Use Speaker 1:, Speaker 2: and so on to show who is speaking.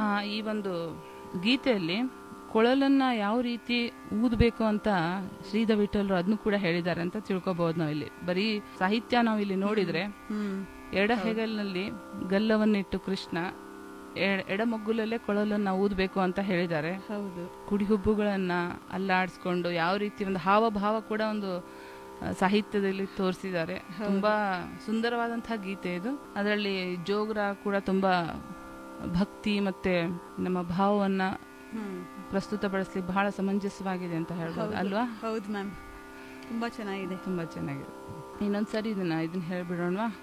Speaker 1: ಆ, ಈ ಒಂದು ಗೀತೆಯಲ್ಲಿ ಕೊಳಲನ್ನ ಯಾವ ರೀತಿ ಊದಬೇಕು ಅಂತ ಶ್ರೀಧ ವಿಠಲ್ರು ಅದನ್ನು ಕೂಡ ಹೇಳಿದ್ದಾರೆ ಅಂತ ತಿಳ್ಕೊಬಹುದು ನಾವು ಇಲ್ಲಿ ಬರೀ ಸಾಹಿತ್ಯ ನಾವು ಇಲ್ಲಿ ನೋಡಿದ್ರೆ
Speaker 2: ಹ್ಮ್
Speaker 1: ಎಡ ಹೆಗಲ್ನಲ್ಲಿ ಗಲ್ಲವನ್ನಿಟ್ಟು ಕೃಷ್ಣ ಎ- ಎಡಮಗ್ಗುಲಲ್ಲೇ ಕೊಳಲನ್ನ ಊದಬೇಕು ಅಂತ ಹೇಳಿದ್ದಾರೆ
Speaker 2: ಹೌದು
Speaker 1: ಕುಡಿಹುಬ್ಬುಗಳನ್ನ ಅಲ್ಲಾಡಿಸ್ಕೊಂಡು ಯಾವ ರೀತಿ ಒಂದು ಹಾವಭಾವ ಕೂಡ ಒಂದು ಆ, ಸಾಹಿತ್ಯದಲ್ಲಿ ತೋರಿಸಿದ್ದಾರೆ ತುಂಬಾ ಸುಂದರವಾದಂತಹ ಗೀತೆ ಇದು ಅದರಲ್ಲಿ ಜೋಗ್ರ ಕೂಡ ತುಂಬಾ ಭಕ್ತಿ ಮತ್ತೆ ನಮ್ಮ ಭಾವವನ್ನ
Speaker 2: ಹ್ಮ್
Speaker 1: ಪ್ರಸ್ತುತಪಡಿಸ್ಲಿಕ್ಕೆ ಬಹಳ ಸಮಂಜಸವಾಗಿದೆ ಅಂತ ಹೇಳ್ಬೋದು
Speaker 2: ಹೌದು.
Speaker 1: ಅಲ್ವಾ
Speaker 2: ಹೌದು ಮ್ಯಾಮ್ ತುಂಬಾ ಚೆನ್ನಾಗಿದೆ
Speaker 1: ತುಂಬಾ ಚೆನ್ನಾಗಿದೆ ಇನ್ನೊಂದ್ಸರಿ ಇದನ್ನ ಇದನ್ನ ಹೇಳ್ಬಿಡೋಣವಾ